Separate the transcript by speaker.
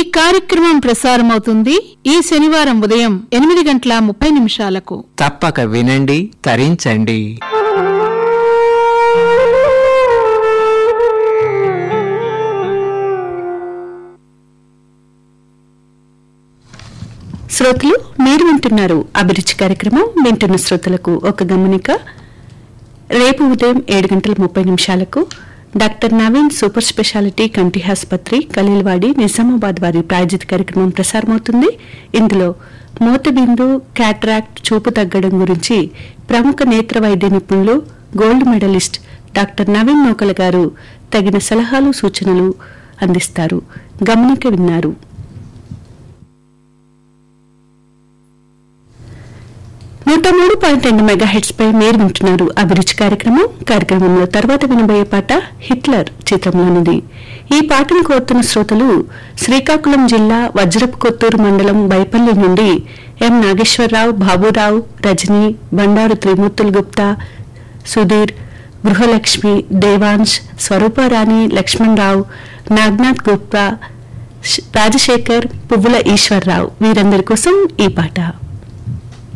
Speaker 1: కార్యక్రమం ప్రసారమవుతుంది ఈ శనివారం ఉదయం ఎనిమిది గంటల ముప్పై నిమిషాలకు
Speaker 2: తప్పక వినండి తరించండి
Speaker 3: శ్రోతలు మీరు వింటున్నారు అభిరుచి కార్యక్రమం వింటున్న శ్రోతలకు ఒక గమనిక రేపు ఉదయం ఏడు గంటల ముప్పై నిమిషాలకు డాక్టర్ నవీన్ సూపర్ స్పెషాలిటీ కంటి ఆసుపత్రి ఖలీల్వాడి నిజామాబాద్ వారి ప్రాయోజిత కార్యక్రమం ప్రసారమవుతుంది ఇందులో మూతబిందు క్యాట్రాక్ట్ చూపు తగ్గడం గురించి ప్రముఖ నేత్ర వైద్య నిపుణులు gold medalist doctor Naveen Nookala గారు తగిన సలహాలు సూచనలు అందిస్తారు గమనిక విన్నారు నూట మూడు పాయింట్ రెండు మెగా హెడ్స్ పై మీరు వింటున్నారు అభిరుచి కార్యక్రమం కార్యక్రమంలో తర్వాత వినబోయే పాట హిట్లర్ చిత్రంలోనిది ఈ పాటను కోరుతున్న శ్రోతలు శ్రీకాకుళం జిల్లా వజ్రపు కొత్తూరు మండలం బైపల్లి నుండి ఎం నాగేశ్వరరావు బాబురావు రజని బండారు త్రిమూర్తులు గుప్తా సుధీర్ గృహలక్ష్మి దేవాంశ్ స్వరూపారాణి లక్ష్మణ్ రావు నాగ్నాథ్ గుప్తా రాజశేఖర్ పువ్వుల ఈశ్వర్రావు వీరందరి కోసం ఈ పాట